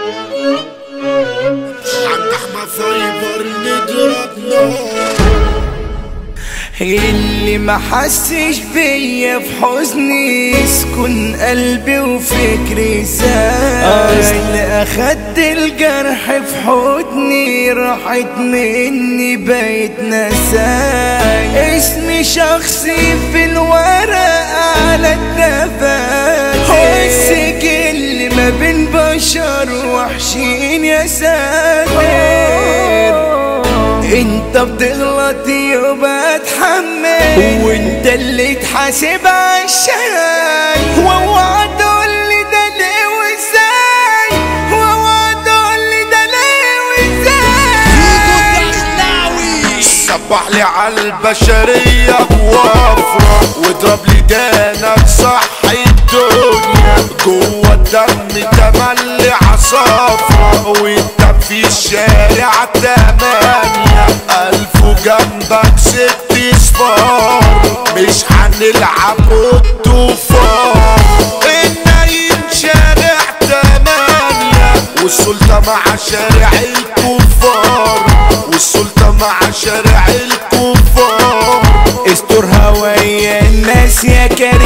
عند احمد فايبر نضرب نار اللي ما حسش بيا في حزني يسكن قلبي وفكري زاي اصل اخدت الجرح في حضني راحت مني بقيت نساي اسمي شخصي في الورق على الدفاتر والسجل ما بين بشر وحشين يا ساتر انت بتغلط يبقى اتحمل وانت اللي تحاسب عالشاي واوعى تقول لي ده ليه وازاي واوعى تقول لي ده ليه وازاي صبح لي على البشرية بوفرة واضرب لي دانك صح الدنيا جوه الدم تملي عصافرة وانت في الشارع تمانية ألف وجنبك ست صفار مش هنلعب الطوفان النايم شارع تمانية والسلطة مع شارع الكفار والسلطة مع شارع الكفار استر هوايا الناس يا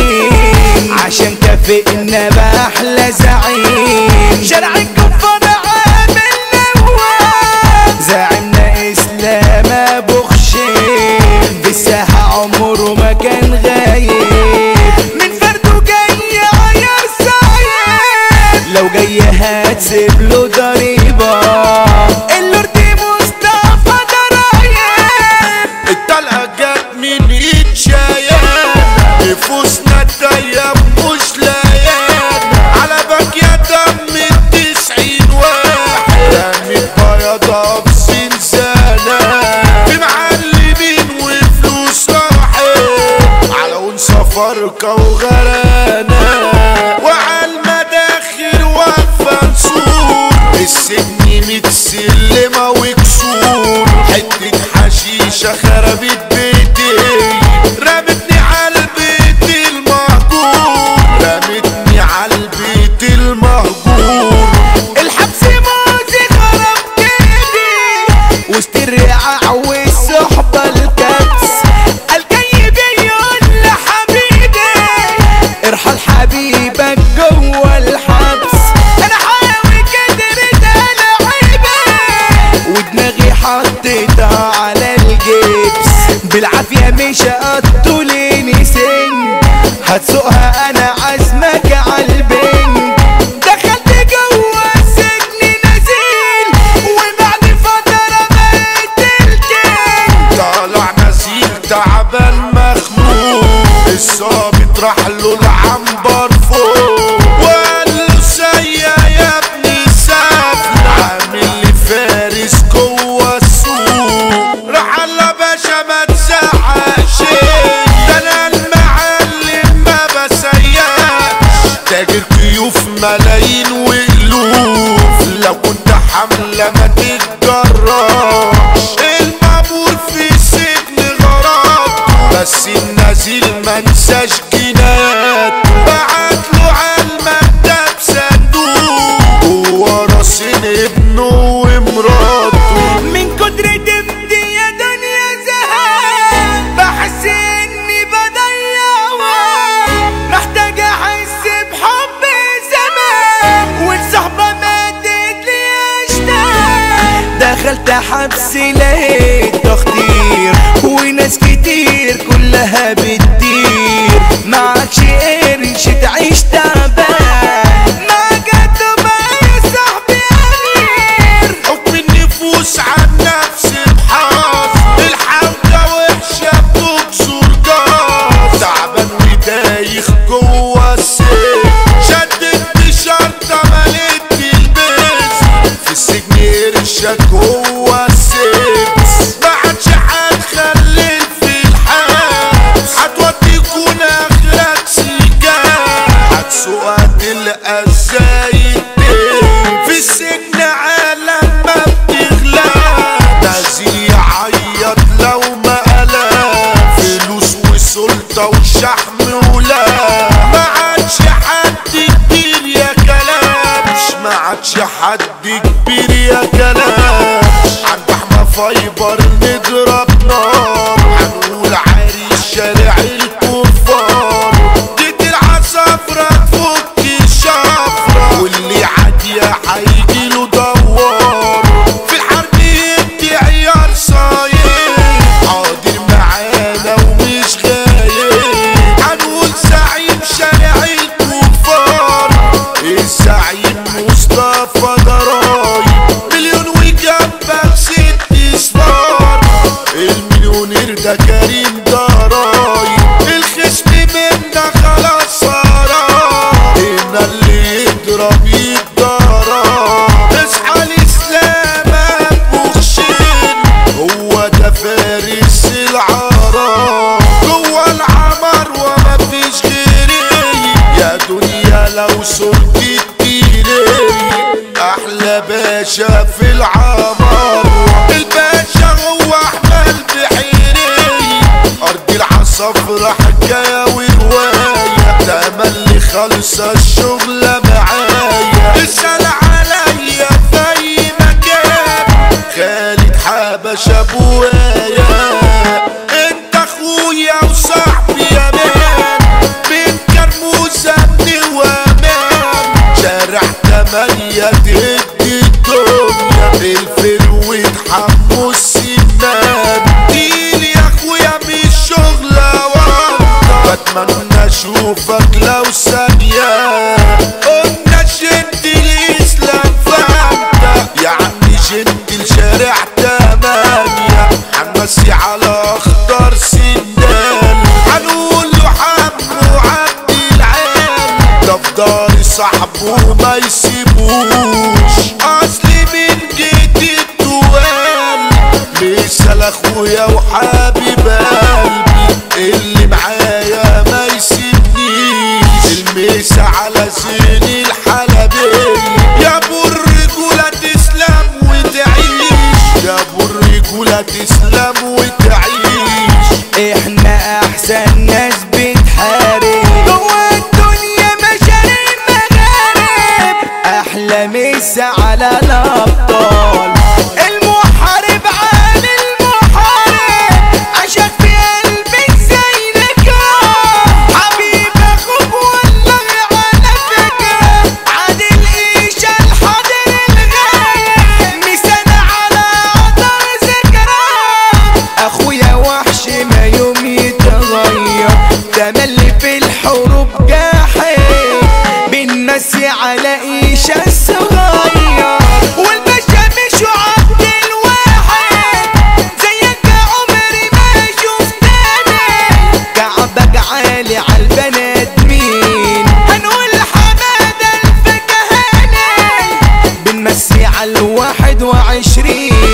كريم عشان كافئنا بأحلى زعيم شارع الكفار عامل نواب زعيمنا اسلام ابو خشيم في الساحة عمره ما كان غايب من فرده جاي عيار صعيب لو جاي هتسيب له ضريبة اللورد مصطفى ضرايب الطلقة جت من ايد شيان نفوسنا التياب مش ليان على باك يا دم التسعين واحد رميت بياضة بزنزانة في معلمين وفلوس راحت على انثى فرقة وغرانة وعلى المداخل واقفة نسور السن ميت سلمة وكسور حتة حشيشة خربت بيتي رمتني على البيت المهجور رمتني على البيت المهجور الحبس موزي خرب كيدي وسط الرعاع والصحبة الكبس الجاي بيقول لحبيبي ارحل حبيبك جوه الحبس انا حاوي كدرت انا عيبي ودماغي حطيتها على الجبس بالعافية مش قطوليني سن هتسوقها انا عزمك عالبنج دخلت جوه السجن نزيل وبعد فترة بقيت الكينج طالع نزيل تعبان مخنوق الصابت راح له العنبر فوق وقال له سيا يا ابني سافل عامل لي فارس جوه السوق راح الله باشا ما تزعقش ده انا المعلم ما بسياش تاجر ضيوف ملايين والوف لو كنت حملة ما تتجراش المأمور في سجن غرض بس النزيل ما نساش جنات بعت له على المكتب صندوق هو راسين ابنه ومراته من كتر دمتي يا دنيا زهقان بحس اني بضيع وقت محتاج احس بحب زمان والصحبة ماتت لي اشتاق دخلت حبس لقيت تخطير وناس كتير كلها بتطير معكش قرش تعيش تعبان ما جت بقى يا صاحبي امير حكم النفوس عن نفس الحظ الحوجة وحشة بتكسر جاز تعبان ودايخ جوه السجن شدت شرطة مليت البس في السجن قرشك جوه السجن ما عادش هتخلل في الحبس هتوديكوا اخرك سجان هتسوق تلقى ازاي الدين في السجن عالم ما بتغلى نازل يعيط لو ما قلق فلوس وسلطة وشحم ولا ما عادش حد كبير يا كلام مش ما عادش حد كبير يا كلام عند احمى فايبر نضرب نار هنقول عريس شارع الكفار دي العصافرة تفك الشفرة واللي عادية هيجيله دوار في الحرب يدي عيار صايم حاضر معانا ومش غايب هنقول زعيم شارع الكفار الزعيم مصطفى ضرايب مليون وجنبك ست صفار المليونير ده كريم ضرايب الخصم منا خلاص صار هنا اللي يضرب يتضرب اصحى الاسلام ابو خشين هو ده فارس العرب جوه العمر وما فيش غيري يا دنيا لو صرت تطيري احلى باشا في العمر الباشا هو احمد بحيري ارض العصافرة حكاية ورواية ده ملي خالصة الشغلة معايا اسأل عليا في اي مكان خالد حبش ابويا انت اخويا وصاحبي يا مان من كرموزة ابني وامان شارع تمانية تهد الدنيا الفروة حمو السنان ديل يا اخويا مش شغلة وانت بتمنى اشوفك لو ثانية قلنا شد الاسلام فانت يا عمي شد الشارع تمانية هنمسي على اخضر سندان هنقول له حمو عبد العال ده في دار صاحبه ما يسيبوش اصلي من جيت الدوال مثال اخويا وحبيب قلبي اللي معايا ما يسيبنيش الميسة على زين الحلبية يا ابو الرجولة تسلم وتعيش يا ابو الرجولة تسلم وتعيش احنا احسن ناس بتحارب جوه الدنيا مشاريع مغارب احلى مسا على الابطال المحارب عن المحارب عشان في قلبك زي نكار حبيب اخوك والله على فكره عادل ايش الحاضر الغايب مسانا على قدر ذكرى اخويا وحش ما يوم يتغير تملي في الحروب جاحد بنمسي على ايش الصغير والباشا مش عبد الواحد زيك عمري ما شفتني كعبك عالي عالبنات مين هنقول حمادة الفكهاني بنمسي على الواحد وعشرين